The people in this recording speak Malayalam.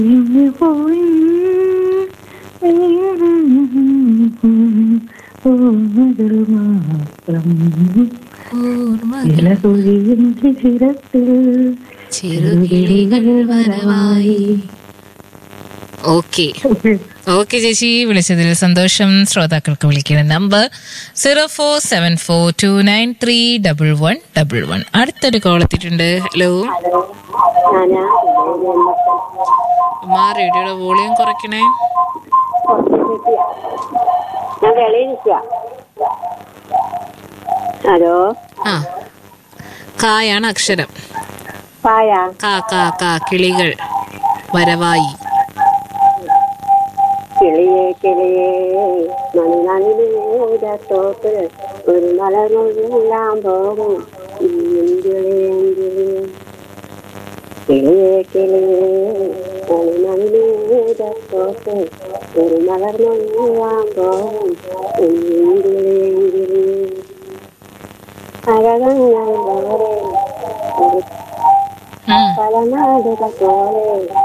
ഇന്ന് പോയി ഓർമ്മകൾ മാത്രം ഇലകുഴിയും ശിരത്തിൽ ചെറുകിളികൾ വരവായി ഓക്കെ ഓക്കെ ചേച്ചി വിളിച്ചതിൽ സന്തോഷം ശ്രോതാക്കൾക്ക് വിളിക്കുന്ന number zero four seven four two nine three double one double one അടുത്തൊരു കോൾ എത്തിയിട്ടുണ്ട് ഹലോ ഞാനാ ഉമ്മാ റേഡിയോയുടെ വോളിയം കുറയ്ക്കണേ ഞാൻ വെളിയിരിക്കുക ഹലോ ആ കായാണ് അക്ഷരം പായ കാ കാ കാ കിളികൾ വരവായി കിളിയേ കിളിയേ മണിനാളിലൂരത്തോട്ട് ഒരു മലമുഴെല്ലാം പോകും കിളിയേ കിളിയേ മണിനാളിലൂരത്തോട്ട് ഒരു മലർമുഴെല്ലാം പോകും അഴകങ്ങൾ വേറെ ഉം. പല നാടുകൾ പോലെ